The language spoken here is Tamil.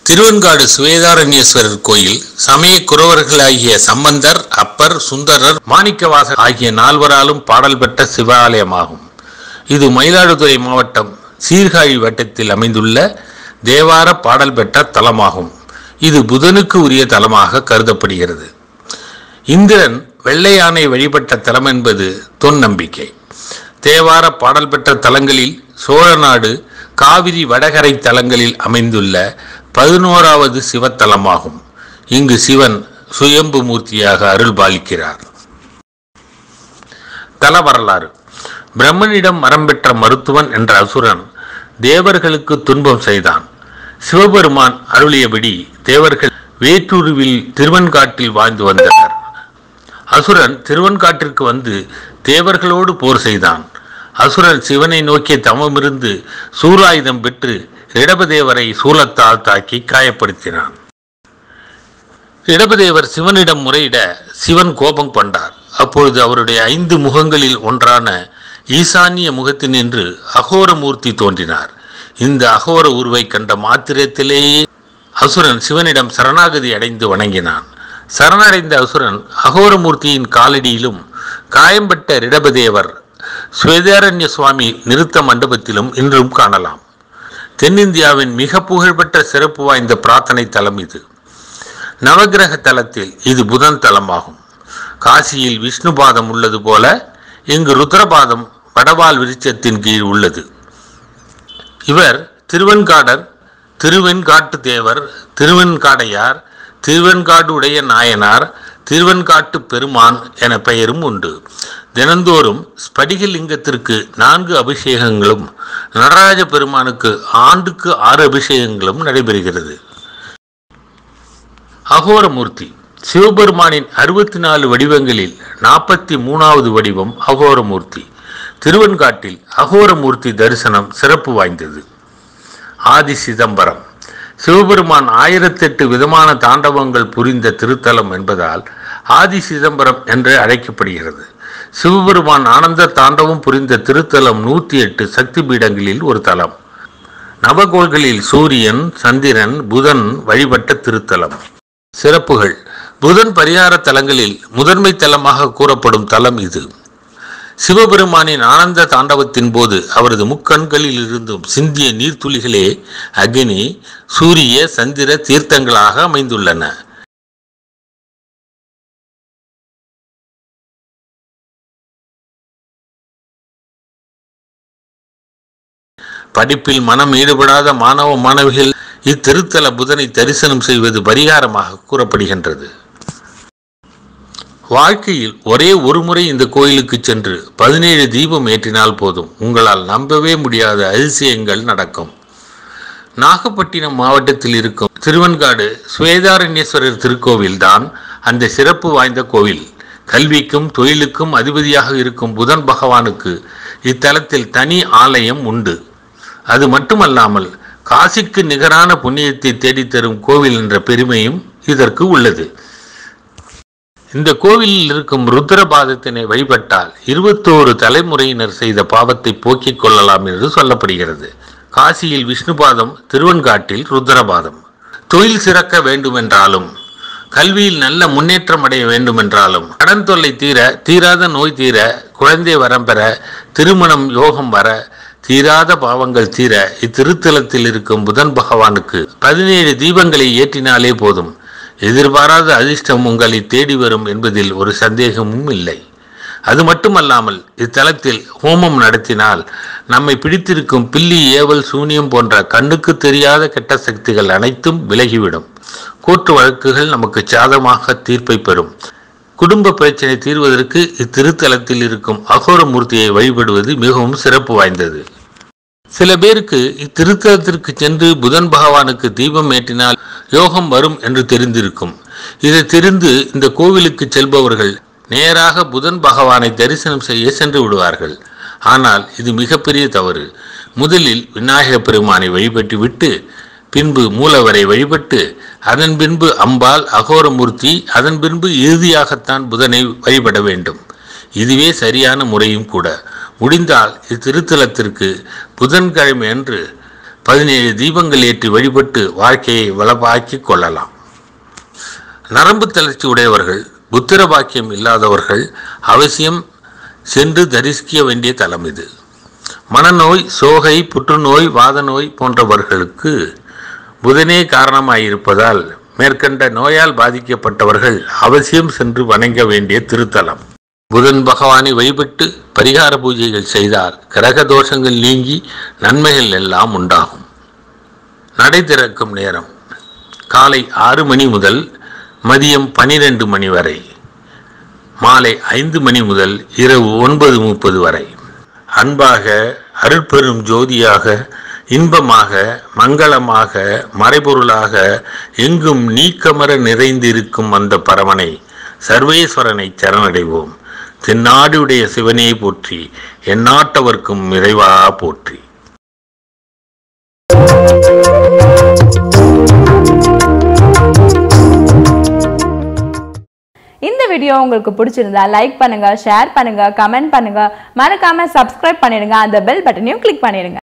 திருவெண்காடு சுவேதாரண்யேஸ்வரர் கோயில் சமய குறவர்களாகிய சம்பந்தர் அப்பர் சுந்தரர் மாணிக்கவாசர் ஆகிய நால்வராலும் பாடல் பெற்ற சிவாலயமாகும் இது மயிலாடுதுறை மாவட்டம் சீர்காழி வட்டத்தில் அமைந்துள்ள தேவார பாடல் பெற்ற தலமாகும் இது புதனுக்கு உரிய தலமாக கருதப்படுகிறது இந்திரன் வெள்ளை யானை வழிபட்ட தலம் என்பது தொன் நம்பிக்கை தேவார பாடல் பெற்ற தலங்களில் சோழநாடு காவிரி வடகரை தலங்களில் அமைந்துள்ள பதினோராவது சிவத்தலமாகும் இங்கு சிவன் சுயம்பு மூர்த்தியாக அருள் பாலிக்கிறார் தல வரலாறு பிரம்மனிடம் மரம் பெற்ற மருத்துவன் என்ற அசுரன் தேவர்களுக்கு துன்பம் செய்தான் சிவபெருமான் அருளியபடி தேவர்கள் வேற்றூருவில் திருவன்காட்டில் வாழ்ந்து வந்தனர் அசுரன் திருவன்காட்டிற்கு வந்து தேவர்களோடு போர் செய்தான் அசுரன் சிவனை நோக்கிய தவமிருந்து சூராயுதம் பெற்று ரிடபதேவரை சூலத்தால் தாக்கி காயப்படுத்தினான் ரிடபதேவர் சிவனிடம் முறையிட சிவன் கோபம் கொண்டார் அப்பொழுது அவருடைய ஐந்து முகங்களில் ஒன்றான ஈசான்ய முகத்தினின்று அகோரமூர்த்தி தோன்றினார் இந்த அகோர உருவை கண்ட மாத்திரத்திலேயே அசுரன் சிவனிடம் சரணாகதி அடைந்து வணங்கினான் சரணடைந்த அசுரன் அகோரமூர்த்தியின் காலடியிலும் காயம்பட்ட ரிடபதேவர் ஸ்வேதாரண்ய சுவாமி நிறுத்த மண்டபத்திலும் இன்றும் காணலாம் தென்னிந்தியாவின் மிக புகழ்பெற்ற சிறப்பு வாய்ந்த பிரார்த்தனை தலம் இது நவகிரக தலத்தில் இது புதன் தலமாகும் காசியில் விஷ்ணு பாதம் உள்ளது போல இங்கு ருத்ரபாதம் வடவால் விருட்சத்தின் கீழ் உள்ளது இவர் திருவெண்காடர் திருவெண்காட்டு தேவர் திருவெண்காடையார் திருவெண்காடு உடைய நாயனார் திருவெண்காட்டு பெருமான் என பெயரும் உண்டு தினந்தோறும் ஸ்படிக லிங்கத்திற்கு நான்கு அபிஷேகங்களும் நடராஜ பெருமானுக்கு ஆண்டுக்கு ஆறு அபிஷேகங்களும் நடைபெறுகிறது அகோரமூர்த்தி சிவபெருமானின் அறுபத்தி நாலு வடிவங்களில் நாற்பத்தி மூணாவது வடிவம் அகோரமூர்த்தி திருவெண்காட்டில் அகோரமூர்த்தி தரிசனம் சிறப்பு வாய்ந்தது ஆதி சிதம்பரம் சிவபெருமான் ஆயிரத்தெட்டு விதமான தாண்டவங்கள் புரிந்த திருத்தலம் என்பதால் ஆதி சிதம்பரம் என்று அழைக்கப்படுகிறது சிவபெருமான் ஆனந்த தாண்டவம் புரிந்த திருத்தலம் நூற்றி எட்டு சக்தி பீடங்களில் ஒரு தலம் நவகோள்களில் சூரியன் சந்திரன் புதன் வழிபட்ட திருத்தலம் சிறப்புகள் புதன் பரிகார தலங்களில் முதன்மை தலமாக கூறப்படும் தலம் இது சிவபெருமானின் ஆனந்த தாண்டவத்தின் போது அவரது முக்கண்களில் இருந்தும் சிந்திய நீர்த்துளிகளே அக்னி சூரிய சந்திர தீர்த்தங்களாக அமைந்துள்ளன படிப்பில் மனம் ஈடுபடாத மாணவ மாணவிகள் இத்திருத்தல புதனை தரிசனம் செய்வது பரிகாரமாக கூறப்படுகின்றது வாழ்க்கையில் ஒரே ஒரு முறை இந்த கோயிலுக்கு சென்று பதினேழு தீபம் ஏற்றினால் போதும் உங்களால் நம்பவே முடியாத அதிசயங்கள் நடக்கும் நாகப்பட்டினம் மாவட்டத்தில் இருக்கும் திருவன்காடு சுவேதாரண்யேஸ்வரர் திருக்கோவில் தான் அந்த சிறப்பு வாய்ந்த கோவில் கல்விக்கும் தொழிலுக்கும் அதிபதியாக இருக்கும் புதன் பகவானுக்கு இத்தலத்தில் தனி ஆலயம் உண்டு அது மட்டுமல்லாமல் காசிக்கு நிகரான புண்ணியத்தை தேடித்தரும் கோவில் என்ற பெருமையும் இதற்கு உள்ளது இந்த கோவிலில் இருக்கும் ருத்ரபாதத்தினை வழிபட்டால் இருபத்தோரு தலைமுறையினர் செய்த பாவத்தை போக்கிக் கொள்ளலாம் என்று சொல்லப்படுகிறது காசியில் விஷ்ணுபாதம் திருவன்காட்டில் ருத்ரபாதம் தொழில் சிறக்க வேண்டுமென்றாலும் கல்வியில் நல்ல முன்னேற்றம் அடைய வேண்டுமென்றாலும் கடன் தொல்லை தீர தீராத நோய் தீர குழந்தை வரம் பெற திருமணம் யோகம் வர தீராத பாவங்கள் தீர இத்திருத்தலத்தில் இருக்கும் புதன் பகவானுக்கு பதினேழு தீபங்களை ஏற்றினாலே போதும் எதிர்பாராத அதிர்ஷ்டம் உங்களை தேடி வரும் என்பதில் ஒரு சந்தேகமும் இல்லை அது மட்டுமல்லாமல் இத்தலத்தில் ஹோமம் நடத்தினால் நம்மை பிடித்திருக்கும் பில்லி ஏவல் சூனியம் போன்ற கண்ணுக்கு தெரியாத கெட்ட சக்திகள் அனைத்தும் விலகிவிடும் கோர்ட்டு வழக்குகள் நமக்கு சாதமாக தீர்ப்பை பெறும் குடும்ப பிரச்சனை தீர்வதற்கு இத்திருத்தலத்தில் இருக்கும் அகோரமூர்த்தியை வழிபடுவது மிகவும் சிறப்பு வாய்ந்தது சில பேருக்கு இத்திருத்தலத்திற்கு சென்று புதன் பகவானுக்கு தீபம் ஏற்றினால் யோகம் வரும் என்று தெரிந்திருக்கும் இதை தெரிந்து இந்த கோவிலுக்கு செல்பவர்கள் நேராக புதன் பகவானை தரிசனம் செய்ய சென்று விடுவார்கள் ஆனால் இது மிகப்பெரிய தவறு முதலில் விநாயக பெருமானை வழிபட்டு விட்டு பின்பு மூலவரை வழிபட்டு அதன் பின்பு அம்பாள் அகோரமூர்த்தி அதன் பின்பு இறுதியாகத்தான் புதனை வழிபட வேண்டும் இதுவே சரியான முறையும் கூட முடிந்தால் இத்திருத்தலத்திற்கு புதன்கிழமை அன்று பதினேழு தீபங்கள் ஏற்றி வழிபட்டு வாழ்க்கையை வளமாக்கிக் கொள்ளலாம் நரம்பு தளர்ச்சி உடையவர்கள் புத்திர பாக்கியம் இல்லாதவர்கள் அவசியம் சென்று தரிசிக்க வேண்டிய தலம் இது மனநோய் சோகை புற்றுநோய் வாத நோய் போன்றவர்களுக்கு புதனே காரணமாயிருப்பதால் மேற்கண்ட நோயால் பாதிக்கப்பட்டவர்கள் அவசியம் சென்று வணங்க வேண்டிய திருத்தலம் புதன் பகவானை வழிபட்டு பரிகார பூஜைகள் செய்தால் கிரக தோஷங்கள் நீங்கி நன்மைகள் எல்லாம் உண்டாகும் நடை திறக்கும் நேரம் காலை ஆறு மணி முதல் மதியம் பனிரெண்டு மணி வரை மாலை ஐந்து மணி முதல் இரவு ஒன்பது முப்பது வரை அன்பாக அருட்பெரும் ஜோதியாக இன்பமாக மங்களமாக மறைபொருளாக எங்கும் நீக்கமர நிறைந்திருக்கும் அந்த பரமனை சர்வேஸ்வரனை சரணடைவோம் தென்னாடுடைய சிவனே போற்றி எந்நாட்டவர்க்கும் இறைவா போற்றி இந்த வீடியோ உங்களுக்கு பிடிச்சிருந்தா லைக் பண்ணுங்க ஷேர் பண்ணுங்க கமெண்ட் பண்ணுங்க மறக்காம சப்ஸ்கிரைப் பண்ணிடுங்க அந்த பெல் பட்டனையும் கிளிக் பண்ணிடுங்க